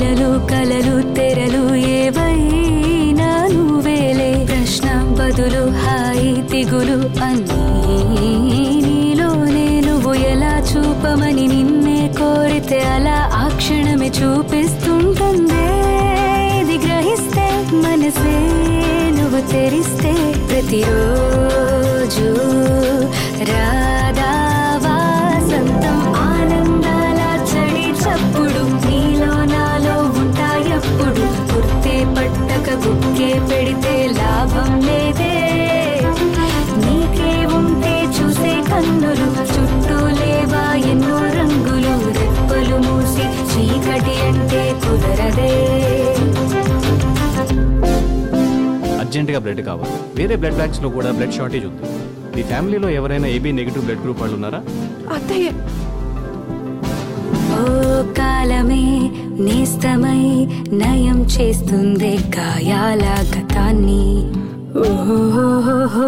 ఇలలు కలలు తెరలు ఏవైనా నువ్వేలే ప్రశ్న బదులు హాయి దిగులు అన్నీ నీలోనే నువ్వు ఎలా చూపమని నిన్నే కోరితే అలా ఆ క్షణమే చూపిస్తుంటుందే ఇది గ్రహిస్తే మనసే నువ్వు తెరిస్తే ప్రతిరోజు రాధా వాసంతం ఆనందాల చడి చప్పుడు నీలో నాలో ఉంటాయప్పుడు గుర్తే పట్టక బుక్కే పెడితే లాభం లేదే నీకే ఉంటే చూసే కన్నులు చుట్టూ లేవా ఎన్నో రంగులు రెప్పలు మూసి చీకటి అంటే కుదరదే అర్జెంటుగా బ్లడ్ కావాలి వేరే బ్లడ్ బ్యాంక్స్లో కూడా బ్లడ్ షార్టేజ్ ఉంది మీ ఫ్యామిలీలో ఎవరైనా ఏబీ నెగిటివ్ బ్లడ్ గ్రూప్ వాళ్ళు ఉన్నారా అత్తయ్య ఓ కాలమే నేస్తమై నయం చేస్తుంది గాయాల గతాన్ని ఓహోహోహో.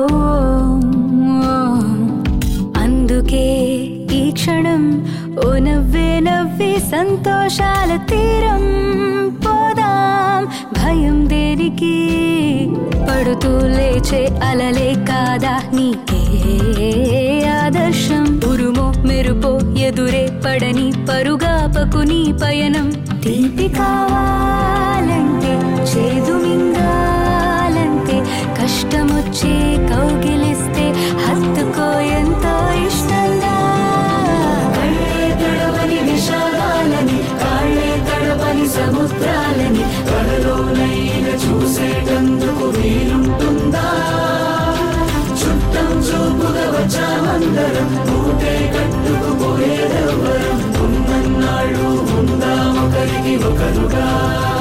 అందుకే ఈ క్షణం ఓ నవ్వే నవ్వి సంతోషాల తీరం పోదాం భయం దేనికి పడుతూ లేచే అలలే కాదా నీకే ఆదర్శం ఉరుమో మెరుపో ఎదురే పడని పరుగాపకు నీ పయనం తీపి కావాలంటే చేదు మింగాలంటే కష్టమొచ్చే కౌగిలిస్తే హత్తుకో ఎంతో ఇష్టంగా కళ్ళే తడవని విషాదాలని కాళ్ళే తడవని సముద్రాలని కలలోనైన చూసేటందుకు వీలుంటుందా చుట్టం చూపుగా వచ్చామందరం ఊటే కట్టుకుపోయేదెవ్వరం ఉన్నన్నాళ్ళు ఉందామొకరికి ఒకరుగా